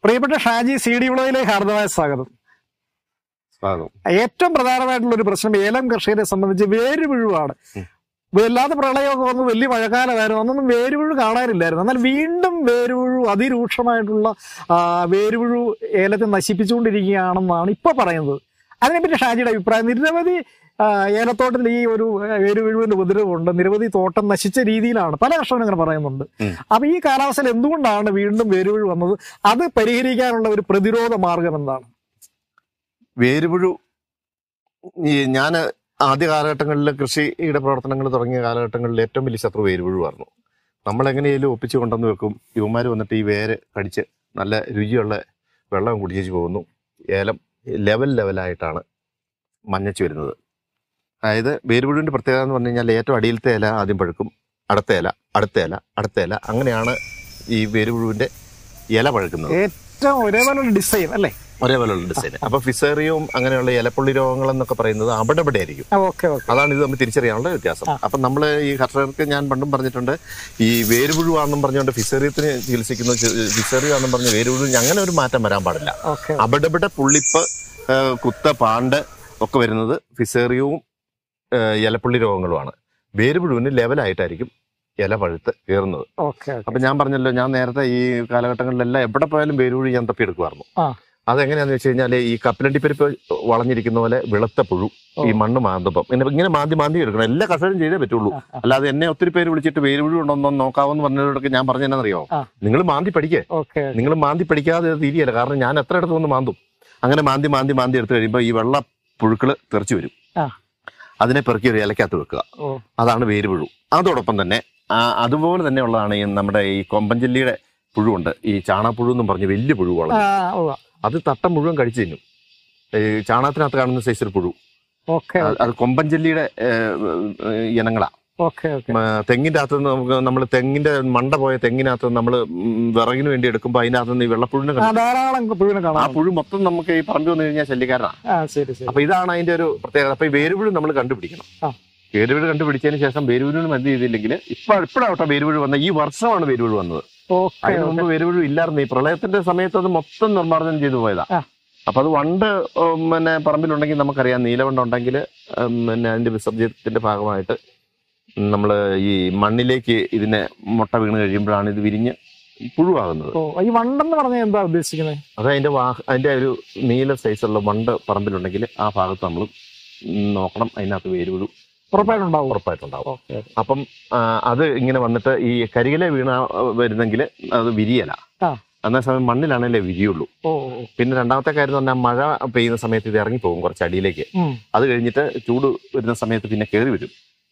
പ്രിയപ്പെട്ട Shaji C D വിളയിലേക്ക് ഹാർദമായ സ്വാഗതം സ്വാഗതം ഏറ്റവും പ്രധാനമായിട്ടുള്ള ഒരു പ്രശ്നം ഏലം കർഷകരെ സംബന്ധിച്ച് വേരുപുഴുവാണ് വല്ലാതെ പ്രളയമൊക്കെ വന്ന് വലിയ മഴക്കാലമായിരുന്നു അന്നൊന്നും വേരുപുഴു കാണാനില്ലായിരുന്നു എന്നാൽ വീണ്ടും വേരുപുഴു അതിരൂക്ഷമായിട്ടുള്ള ആ, വേരുപുഴു ഏലത്തെ നശിപ്പിച്ചുകൊണ്ടിരിക്കുകയാണെന്നാണ് ഇപ്പൊ പറയുന്നത് അതിനെപ്പറ്റി ഷാജിയുടെ അഭിപ്രായം നിരവധി ആ, ഏലത്തോട്ടത്തിൽ ഈ ഒരു ആ, വേരുപുഴുവിന്റെ ഉപദ്രവമുണ്ട് നിരവധി തോട്ടം നശിച്ച രീതിയിലാണ് പല കർഷകരും അങ്ങനെ പറയുന്നുണ്ട് ഉം. അപ്പൊ ഈ കാലാവസ്ഥയിൽ എന്തുകൊണ്ടാണ് വീണ്ടും വേരുപുഴു വന്നത് അത് പരിഹരിക്കാനുള്ള ഒരു പ്രതിരോധ മാർഗം എന്താണ് വേരുപുഴു ഈ ഞാൻ ആദ്യ കാലഘട്ടങ്ങളിൽ കൃഷിയുടെ പ്രവർത്തനങ്ങൾ തുടങ്ങിയ കാലഘട്ടങ്ങളിൽ ഏറ്റവും വലിയ ശത്രു വേരുപുഴുവായിരുന്നു നമ്മൾ എങ്ങനെയാലും ഒപ്പിച്ച് കൊണ്ടുവന്ന് വെക്കും ഇവന്മാർ വന്നിട്ട് ഈ വേര് കടിച്ച് നല്ല രുചിയുള്ള വെള്ളം കുടിച്ചു പോകുന്നു ഏലം ലെവൽ ലെവലായിട്ടാണ് മഞ്ഞച്ച് വരുന്നത് അതായത് വേരുപുഴുവിന്റെ പ്രത്യേകത എന്ന് പറഞ്ഞു കഴിഞ്ഞാൽ ഏറ്റവും അടിയിലത്തെ ഇല ആദ്യം പഴുക്കും അടുത്ത ഇല അടുത്ത ഇല അടുത്ത ഇല അങ്ങനെയാണ് ഈ വേരുപുഴുവിന്റെ ഇല പഴുക്കുന്നത് ഏറ്റവും ഒരേപോലെ ഡിസൈൻ അല്ലേ ഒരേപോലെയുള്ള ഡിസൈൻ അപ്പൊ ഫിസേറിയവും അങ്ങനെയുള്ള ഇലപ്പുള്ളി രോഗങ്ങൾ എന്നൊക്കെ പറയുന്നത് അവിടെ ഇവിടെ ആയിരിക്കും ഓക്കെ ഓക്കെ അതാണ് ഇത് നമ്മൾ തിരിച്ചറിയാനുള്ള വ്യത്യാസം ആ. അപ്പൊ നമ്മൾ ഈ കർഷകർക്ക് ഞാൻ പണ്ടും പറഞ്ഞിട്ടുണ്ട് ഈ വേരുപുഴുവാണെന്നും പറഞ്ഞുകൊണ്ട് ഫിസേറിയത്തിന് ചികിത്സിക്കുന്ന ഫിസേറിയാണെന്നും പറഞ്ഞ് വേരുപുഴു അങ്ങനെ ഒരു മാറ്റം വരാൻ പാടില്ല ഓക്കെ അവിടെ ഇവിടെ പുള്ളിപ്പ് ആ, കുത്ത പാണ്ട് ഒക്കെ വരുന്നത് ഫിസേറിയവും ആ, ഇലപ്പുള്ളി രോഗങ്ങളുമാണ് വേരുപുഴുവിന് ലെവലായിട്ടായിരിക്കും ഇല പഴുത്ത് കയറുന്നത് ഓക്കെ അപ്പൊ ഞാൻ പറഞ്ഞല്ലോ ഞാൻ നേരത്തെ ഈ കാലഘട്ടങ്ങളിലെല്ലാം എവിടെ പോയാലും വേരുപുഴു ഞാൻ തപ്പിയെടുക്കുമായിരുന്നു ആ. അതെങ്ങനെയാന്ന് വെച്ച് കഴിഞ്ഞാൽ ഈ കപ്പലണ്ടിപ്പരിപ്പ് വളഞ്ഞിരിക്കുന്ന പോലെ വെളുത്ത പുഴു ഓ. ഈ മണ്ണ് മാന്തുമ്പം ഇങ്ങനെ ഇങ്ങനെ മാന്തി മാന്തി എടുക്കണം എല്ലാ കർഷകരും ചെയ്തേ പറ്റുള്ളൂ ആ, ആ. അല്ലാതെ എന്നെ ഒത്തിരി പേര് വിളിച്ചിട്ട് വേരുപുഴു ഉണ്ടോന്നോ നോക്കാവെന്ന് പറഞ്ഞവരോടൊക്കെ ഞാൻ പറഞ്ഞെന്നറിയോ ആ. നിങ്ങൾ മാന്തി പഠിക്കേ ഓക്കെ നിങ്ങൾ മാന്തി പഠിക്കാതെ ഇത് തിരിയല്ല കാരണം ഞാൻ എത്ര ഇടത്ത് വന്ന് മാന്തും അങ്ങനെ മാന്തി മാന്തി മാന്തി എടുത്തു കഴിയുമ്പോൾ ഈ വെള്ള പുഴുക്കള് തെറിച്ചു വരും ആ. അതിനെ പെറുക്കി ഒരു ഇലക്കകത്ത് വെക്കുക ഓ അതാണ് വേരുപുഴു അതോടൊപ്പം തന്നെ ആ, അതുപോലെ തന്നെ ഉള്ളതാണ് ഈ നമ്മുടെ ഈ കൊമ്പൻചെല്ലിയുടെ പുഴുവുണ്ട് ഈ ചാണാപ്പുഴു എന്നും പറഞ്ഞ് വലിയ പുഴു ആ വളഞ്ഞു ഉവ്വ. അത് തട്ടം മുഴുവൻ കഴിച്ചു തിന്നും ഈ ചാണകത്തിനകത്ത് കാണുന്ന സൈസ് ഒരു പുഴു ഓക്കെ അത് അത് കൊമ്പൻചെല്ലിയുടെ ഇനങ്ങളാ ഓക്കെ ഓക്കെ മ, തെങ്ങിന്റെ അകത്ത് നിന്ന് നമുക്ക് നമ്മൾ തെങ്ങിന്റെ മണ്ട പോയ തെങ്ങിനകത്ത് നമ്മൾ വിറകിന് വേണ്ടി എടുക്കുമ്പോൾ അതിനകത്ത് നിന്ന് ഈ വെള്ളപ്പുഴുവിനെ ആ കണ്ടു ധാരാളം പുഴുവിനെ ആ കാണാം പുഴു മൊത്തം നമുക്ക് ഈ പറമ്പ് വന്നു കഴിഞ്ഞാൽ ശല്യക്കാരനാണ് ആ ശരി ശരി അപ്പൊ ഇതാണ് അതിന്റെ ഒരു പ്രത്യേകത അപ്പൊ ഈ വേരുപുഴു നമ്മൾ കണ്ടുപിടിക്കണം ആ. വേരുപുഴു കണ്ടുപിടിച്ചതിന് ശേഷം വേരുപുഴുവിന് മതി ചെയ്തില്ലെങ്കിൽ ഇപ്പൊ ഇപ്പോഴാവട്ടെ വേരുപുഴു വന്ന ഈ വർഷമാണ് വേരുപുഴു വന്നത് ഓക്കെ അതിന് മുമ്പ് വേരുപുഴു ഇല്ലായിരുന്നു ഈ പ്രളയത്തിന്റെ സമയത്ത് അത് മൊത്തം നിർമ്മാർജ്ജനം ചെയ്തു പോയതാ ആ. അപ്പൊ അത് വണ്ട് ഉം, പിന്നെ പറമ്പിലുണ്ടെങ്കിൽ നമുക്കറിയാം നീലവണ്ട് ഉണ്ടെങ്കിൽ പിന്നെ അതിന്റെ വിസർജ്യത്തിന്റെ ഭാഗമായിട്ട് നമ്മൾ ഈ മണ്ണിലേക്ക് ഇതിനെ മുട്ട വീണ് കഴിയുമ്പോഴാണ് ഇത് വിരിഞ്ഞ് പുഴുവാകുന്നത് ഓ ഈ വണ്ടെന്ന് പറഞ്ഞാൽ എന്താ ഉദ്ദേശിക്കുന്നത് അത് അതിന്റെ വാഹ അതിന്റെ ഒരു നീല സൈസുള്ള വണ്ട് പറമ്പിലുണ്ടെങ്കിൽ ആ ഭാഗത്ത് നമ്മൾ നോക്കണം അതിനകത്ത് വേരുപുഴു ഉറപ്പായിട്ടുണ്ടാവും ഉറപ്പായിട്ടുണ്ടാവും ഓക്കെ അപ്പം ആ, അത് ഇങ്ങനെ വന്നിട്ട് ഈ കരികിലെ വീണ വരുന്നെങ്കിൽ അത് വിരിയല ആ. അന്നേ സമയം മണ്ണിലാണല്ലേ വിരിയുള്ളൂ ഓ പിന്നെ രണ്ടാമത്തെ കാര്യം എന്ന് പറഞ്ഞാൽ മഴ പെയ്യുന്ന സമയത്ത് ഇത് ഇറങ്ങി പോകും കുറച്ച് അടിയിലേക്ക് ഉം. അത് കഴിഞ്ഞിട്ട് ചൂട് വരുന്ന സമയത്ത് പിന്നെ കയറി വരും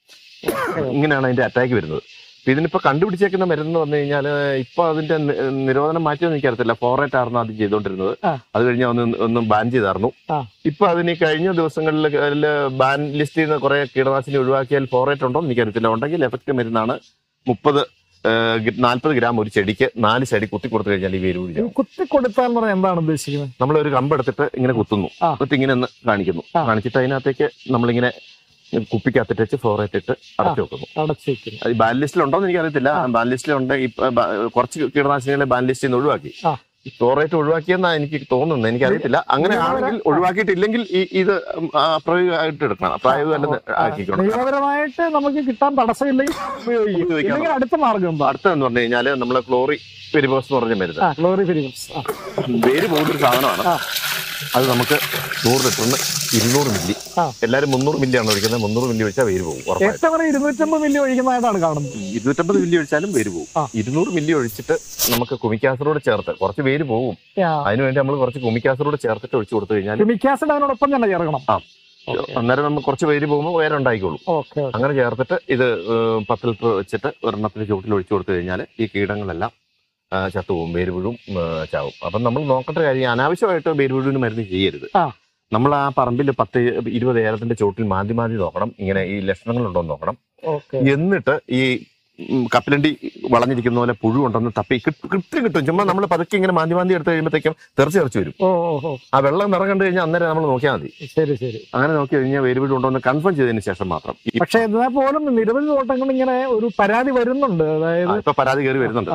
ഇങ്ങനെയാണ് അതിന്റെ അറ്റാക്ക് വരുന്നത് അപ്പൊ ഇതിനിപ്പോ കണ്ടുപിടിച്ചേക്കുന്ന മരുന്ന് എന്ന് പറഞ്ഞു കഴിഞ്ഞാൽ ഇപ്പൊ അതിന്റെ നി- നിരോധനം മാറ്റിയെന്ന് എനിക്കറിയത്തില്ല ഫോറേറ്റ് ആയിരുന്നു ആദ്യം ചെയ്തുകൊണ്ടിരുന്നത് ആ. അത് കഴിഞ്ഞ് ഒന്ന് ഒന്ന് ബാൻ ചെയ്തായിരുന്നു ആ. ഇപ്പൊ അതിന് ഈ കഴിഞ്ഞ ദിവസങ്ങളിൽ ബാൻ ലിസ്റ്റിൽ നിന്ന് കുറെ കീടനാശിനി ഒഴിവാക്കിയാൽ ഫോറേറ്റ് ഉണ്ടോ എന്ന് എനിക്കറിയത്തില്ല ഉണ്ടെങ്കിൽ എഫക്ട് മരുന്നാണ് മുപ്പത് നാൽപ്പത് ഗ്രാം ഒരു ചെടിക്ക് നാല് ചെടി കുത്തി കൊടുത്തു കഴിഞ്ഞാൽ ഈ വേര് ഈ പിടിക്കും കുത്തി കൊടുത്താൽ എന്ന് പറഞ്ഞാൽ എന്താണ് ഉദ്ദേശിക്കുന്നത് നമ്മൾ ഒരു കമ്പെടുത്തിട്ട് ഇങ്ങനെ കുത്തുന്നു ആ. എന്നിട്ട് ഇങ്ങനെ ഒന്ന് കാണിക്കുന്നു ആ. കാണിച്ചിട്ട് അതിനകത്തേക്ക് നമ്മളിങ്ങനെ കുപ്പിക്കകത്തിട്ട് വെച്ച് ഫ്ലോറേറ്റ് ഇട്ട് അടച്ചു വെക്കുന്നു അടച്ചിരിക്കുന്നു അത് ബാൻ ലിസ്റ്റിൽ ഉണ്ടോ എന്ന് എനിക്കറിയത്തില്ല ആ. ബാൻ ലിസ്റ്റിൽ ഉണ്ട് ഇപ്പൊ ബ- കുറച്ച് കീടനാശിനികളെ ബാൻ ലിസ്റ്റിൽ നിന്ന് ഒഴിവാക്കി ആ. ഫ്ലോറേറ്റ് ഒഴിവാക്കിയെന്നാണ് എനിക്ക് തോന്നുന്നത് എനിക്കറിയത്തില്ല അങ്ങനെ ആണെങ്കിൽ ആ. ഒഴിവാക്കിയിട്ടില്ലെങ്കിൽ ഈ ഇത് അപ്രയോഗികമായിട്ട് എടുക്കണം അപ്രായോഗികമല്ലെന്ന് ആക്കിക്കണം നിയമപരമായിട്ട് നമുക്ക് കിട്ടാൻ തടസ്സമില്ലെങ്കിൽ ഉപയോഗിക്കും ഉപയോഗിക്കണം. ഇല്ലെങ്കിൽ അടുത്ത മാർഗം എന്താ അടുത്തതെന്ന് പറഞ്ഞു കഴിഞ്ഞാല് നമ്മളെ ക്ലോറി പെരിബോസ് എന്ന് പറഞ്ഞ മരുന്ന് ആ ക്ലോറിഫിരിമസ് ആ വേര് പോകുന്നൊരു സാധനമാണ് ആ. അത് നമുക്ക് നൂറ് ലിറ്ററിന് ഇരുന്നൂറ് മില്ലി ആ. എല്ലാരും മുന്നൂറ് മില്ലിയാണ് ഒഴിക്കുന്നത് മുന്നൂറ് മില്ലി ഒഴിച്ചാൽ വേര് പോകും ഉറപ്പായിട്ടും ഏറ്റവും കുറവ് ഇരുന്നൂറ്റമ്പത് മില്ലി ഒഴിക്കുന്നതായിട്ടാണ് കാണുന്നത് ഇരുന്നൂറ്റമ്പത് മില്ലി ഒഴിച്ചാലും വേര് പോകും ആ. ഇരുന്നൂറ് മില്ലി ഒഴിച്ചിട്ട് നമുക്ക് കുമിക്കാസറോട് ചേർത്ത് കുറച്ച് വേര് പോകും ആ. അതിനുവേണ്ടി നമ്മൾ കുറച്ച് കുമിക്കാസറോട് ചേർത്തിട്ട് ഒഴിച്ചു കൊടുത്തു കഴിഞ്ഞാൽ ഹ്യൂമിക് ആസിഡ് അതിനോടൊപ്പം തന്നെ ചേർക്കണം ആ. അന്നേരം നമുക്ക് കുറച്ച് വേര് പോകുമ്പോൾ വേറെ ഉണ്ടായിക്കോളും ഓക്കെ അങ്ങനെ ചേർത്തിട്ട് ഇത് ഏഹ്, പത്ത് ലിറ്റർ വെച്ചിട്ട് ഒരെണ്ണത്തിന് ചുവട്ടിൽ ഒഴിച്ചു കൊടുത്തു കഴിഞ്ഞാൽ ഈ കീടങ്ങളെല്ലാം ആ, ചത്തുപോകും വേരുപുഴും ഏഹ്, ചാവും അപ്പം നമ്മൾ നോക്കേണ്ട കാര്യം അനാവശ്യമായിട്ട് വേരുപുഴുവിന് മരുന്ന് ചെയ്യരുത് ആ. നമ്മൾ ആ പറമ്പിൽ പത്ത് ഇരുപത് ഏലത്തിന്റെ ചോട്ടിൽ മാന്തി മാന്തി നോക്കണം ഇങ്ങനെ ഈ ലക്ഷണങ്ങളുണ്ടോ എന്ന് നോക്കണം ഓക്കെ എന്നിട്ട് ഈ ഉം, കപ്പലണ്ടി വളഞ്ഞിരിക്കുന്ന പോലെ പുഴു ഉണ്ടെന്ന് തപ്പി കിട്ട്- കൃത്യം കിട്ടും ചുമ്മാ നമ്മൾ പതുക്കെ ഇങ്ങനെ മാന്തി മാന്തി എടുത്ത് കഴിയുമ്പോഴത്തേക്കും തെറിച്ച് തെറിച്ച് വരും ഓ ഓ ഓ ആ വെള്ളം നിറം കണ്ടു കഴിഞ്ഞാൽ അന്നേരം നമ്മൾ നോക്കിയാൽ മതി ശരി ശരി അങ്ങനെ നോക്കി കഴിഞ്ഞാൽ വേരുപുഴു ഉണ്ടോ എന്ന് കൺഫേം ചെയ്തതിന് ശേഷം മാത്രം ഈ പക്ഷെ എന്നാൽ പോലും നിരവധി തോട്ടങ്ങൾ ഇങ്ങനെ ഒരു പരാതി വരുന്നുണ്ട് ആ, അതായത് ഇപ്പൊ പരാതി കയറി വരുന്നുണ്ട് ആ.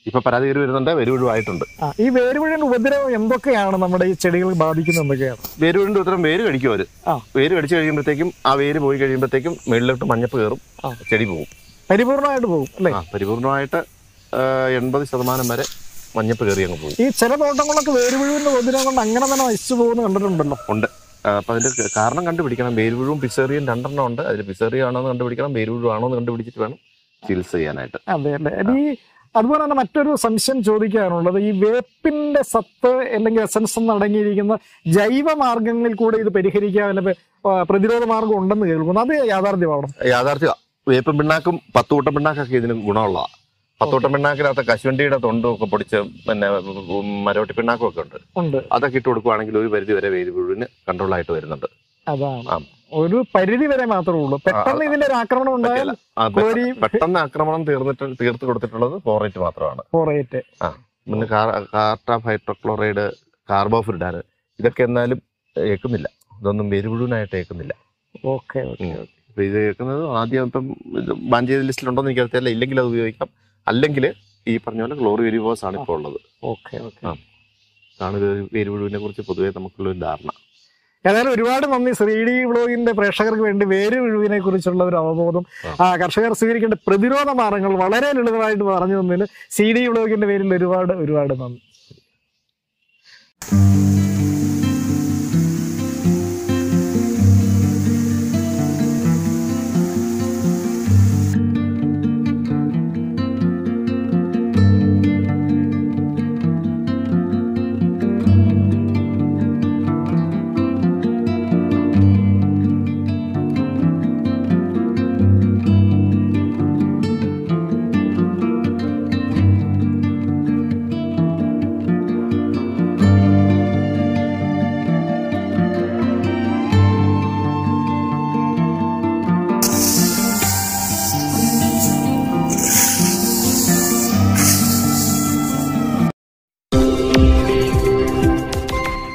ഇപ്പൊ പരാതി കയറി വരുന്നുണ്ട് വേരുപുഴുവായിട്ടുണ്ട് ആ ഈ വേരുപുഴുവിന്റെ ഉപദ്രവം എന്തൊക്കെയാണ് നമ്മുടെ ഈ ചെടികൾ ബാധിക്കുന്നത് എന്തൊക്കെയാണ് വേരുപുഴിന്റെ ഉത്തരം വേര് കടിക്കും അവര് ആ. വേര് കടിച്ചു കഴിയുമ്പോഴത്തേക്കും ആ വേര് പോയി കഴിയുമ്പോഴത്തേക്കും മേളിലോട്ട് മഞ്ഞപ്പ് കയറും ആ. ചെടി പോകും പരിപൂർണമായിട്ട് പോകും അല്ലേ ആ പരിപൂർണമായിട്ട് ആ, എൺപത് ശതമാനം വരെ മഞ്ഞപ്പ് കയറി അങ്ങ് പോകും ഈ ചില തോട്ടങ്ങളൊക്കെ വേരുപുഴുവിന്റെ ഉപദ്രവം കൊണ്ട് അങ്ങനെ തന്നെ നശിച്ചു പോകുന്ന കണ്ടിട്ടുണ്ടല്ലോ ഉണ്ട് ആ, അപ്പൊ അതിന്റെ ക- കാരണം കണ്ടുപിടിക്കണം വേരുപുഴുവും പിസേറിയും രണ്ടെണ്ണം ഉണ്ട് അതിൽ പിസേറിയ ആണോ എന്ന് കണ്ടുപിടിക്കണം വേരുപുഴു ആണോ എന്ന് കണ്ടുപിടിച്ചിട്ട് വേണം ചികിത്സ ചെയ്യാനായിട്ട് അതെ അല്ലേ ഇനി അതുപോലെ തന്നെ മറ്റൊരു സംശയം ചോദിക്കാനുള്ളത് ഈ വേപ്പിന്റെ സത്ത് അല്ലെങ്കിൽ എസൻസ് എന്ന് അടങ്ങിയിരിക്കുന്ന ജൈവ മാർഗങ്ങളിൽ കൂടെ ഇത് പരിഹരിക്കാൻ വല്ല ആ, പ്രതിരോധ മാർഗം ഉണ്ടെന്ന് കേൾക്കുന്നു അത് യാഥാർത്ഥ്യമാണോ യാഥാർത്ഥ്യ വേപ്പും പിണ്ണാക്കും പത്തുകൂട്ടം പിണ്ണാക്കൊക്കെ ഇതിന് ഗുണമുള്ളതാണ് പത്തുകൂട്ടം പിണ്ണാക്കിനകത്ത് കശുവണ്ടിയുടെ തൊണ്ടും ഒക്കെ പൊടിച്ച് പിന്നെ ഉം, മരോട്ടി പിണ്ണാക്കും ഒക്കെ ഉണ്ട് ഉണ്ട് അതൊക്കെ ഇട്ട് കൊടുക്കുവാണെങ്കിൽ ഒരു പരിധി വരെ വേരുപുഴുവിന് കൺട്രോൾ ആയിട്ട് വരുന്നുണ്ട് അതാണ് ആ. ഒരു പരിധി വരെ മാത്രമേ ഉള്ളൂ പെട്ടെന്ന് ഇതിന്റെ ഒരു ആക്രമണം ഉണ്ടായാൽ പറ്റില്ല. ആ, പെട്ട- ക്ലോരി- പെട്ടെന്ന് ആക്രമണം തീർന്നിട്ട് തീർത്ത് കൊടുത്തിട്ടുള്ളത് ഫോറേറ്റ് മാത്രമാണ് ഫോറേറ്റ് പിന്നെ കാർട്ട ഹൈഡ്രോക്ലോറൈഡ് കാർബോഫിഡാൻ ഇതൊക്കെ എന്നാലും ഏക്കുന്നില്ല ഇതൊന്നും വേരുപുഴുവിനായിട്ട് ഏക്കുന്നില്ല ഓക്കെ ഓക്കെ ഉം. അപ്പൊ ഇത് ഏക്കുന്നത് ആദ്യം ഇപ്പം ഇത് ബാൻ ചെയ്ത ലിസ്റ്റിലുണ്ടോ എന്ന് എനിക്കറിയത്തില്ല ഇല്ലെങ്കിൽ അത് ഉപയോഗിക്കാം അല്ലെങ്കിൽ ഈ പറഞ്ഞ പോലെ ക്ലോറി വെരിവോസ് ആണ് ഇപ്പോൾ ഉള്ളത് ഓക്കെ ഓക്കെ ആ. അതാണ് ഇത് വേരുപുഴുവിനെ കുറിച്ച് പൊതുവെ നമുക്കുള്ള ഒരു ധാരണ ഏതായാലും ഒരുപാട് നന്ദി ശ്രീ ഡി വ്ളോഗിന്റെ പ്രേക്ഷകർക്ക് വേണ്ടി വേര് വിഴുവിനെ കുറിച്ചുള്ള ഒരു അവബോധം ആ കർഷകർ സ്വീകരിക്കേണ്ട പ്രതിരോധ മാർഗങ്ങൾ വളരെ ലളിതമായിട്ട് പറഞ്ഞു തന്നതിൽ സി ഡി വ്ളോഗിന്റെ പേരിൽ ഒരുപാട് ഒരുപാട് നന്ദി